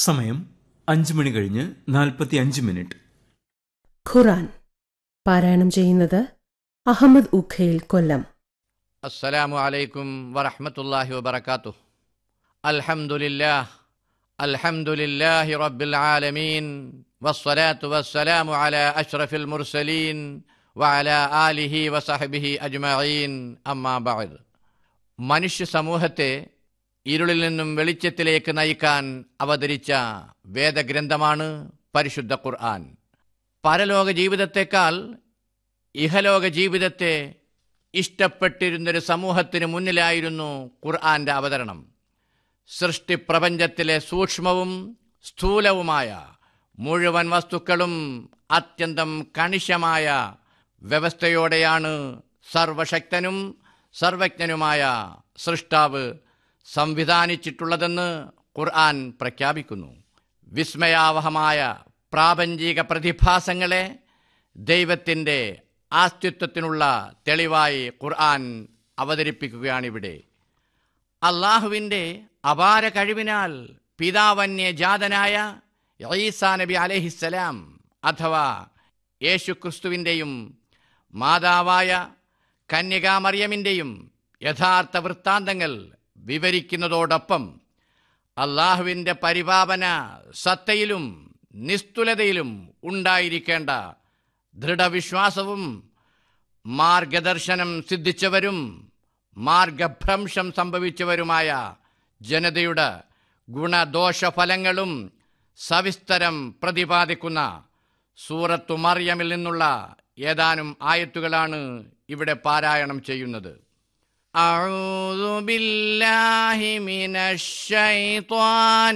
സമയം അഞ്ച് മണി കഴിഞ്ഞ് നാൽപ്പത്തി അഞ്ച് മിനിറ്റ് ഖുറാൻ പാരായണം ചെയ്യുന്നത് അഹമ്മദ് ഉഖയിൽ കൊല്ലം السلام عليكم ورحمة الله وبركاته الحمد لله الحمد لله رب العالمين والصلاة والسلام على أشرف المرسلين وعلى آله وصحبه أجمعين أما بعد മനുഷ്യ സമൂഹത്തെ ഇരുളിൽ നിന്നും വെളിച്ചത്തിലേക്ക് നയിക്കാൻ അവതരിച്ച വേദഗ്രന്ഥമാണ് പരിശുദ്ധ ഖുർആൻ പരലോക ജീവിതത്തെക്കാൾ ഇഹലോക ജീവിതത്തെ ഇഷ്ടപ്പെട്ടിരുന്നൊരു സമൂഹത്തിന് മുന്നിലായിരുന്നു ഖുർആന്റെ അവതരണം സൃഷ്ടിപ്രപഞ്ചത്തിലെ സൂക്ഷ്മവും സ്ഥൂലവുമായ മുഴുവൻ വസ്തുക്കളും അത്യന്തം കണിശമായ വ്യവസ്ഥയോടെയാണ് സർവശക്തനും സർവജ്ഞനുമായ സൃഷ്ടാവ് സംവിധാനിച്ചിട്ടുള്ളതെന്ന് ഖുർആൻ പ്രഖ്യാപിക്കുന്നു വിസ്മയാവഹമായ പ്രാപഞ്ചിക പ്രതിഭാസങ്ങളെ ദൈവത്തിൻ്റെ ആസ്തിത്വത്തിനുള്ള തെളിവായി ഖുർആൻ അവതരിപ്പിക്കുകയാണിവിടെ അള്ളാഹുവിൻ്റെ അപാര കഴിവിനാൽ പിതാവന്യജാതനായ ഈസാ നബി അലഹിസ്സലാം അഥവാ യേശു ക്രിസ്തുവിൻ്റെയും മാതാവായ കന്യകാമറിയമിൻ്റെയും യഥാർത്ഥ വൃത്താന്തങ്ങൾ വിവരിക്കുന്നതോടൊപ്പം അള്ളാഹുവിൻ്റെ പരിപാപന സത്തയിലും നിസ്തുലതയിലും ഉണ്ടായിരിക്കേണ്ട ദൃഢവിശ്വാസവും മാർഗദർശനം സിദ്ധിച്ചവരും മാർഗഭ്രംശം സംഭവിച്ചവരുമായ ജനതയുടെ ഗുണദോഷഫലങ്ങളും സവിസ്തരം പ്രതിപാദിക്കുന്ന സൂറത്തു മറിയമിൽ നിന്നുള്ള ഏതാനും ആയത്തുകളാണ് ഇവിടെ പാരായണം ചെയ്യുന്നത് أعوذ بالله من الشيطان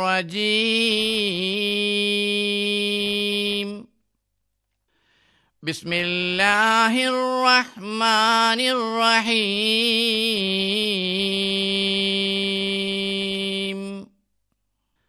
الرجيم بسم الله الرحمن الرحيم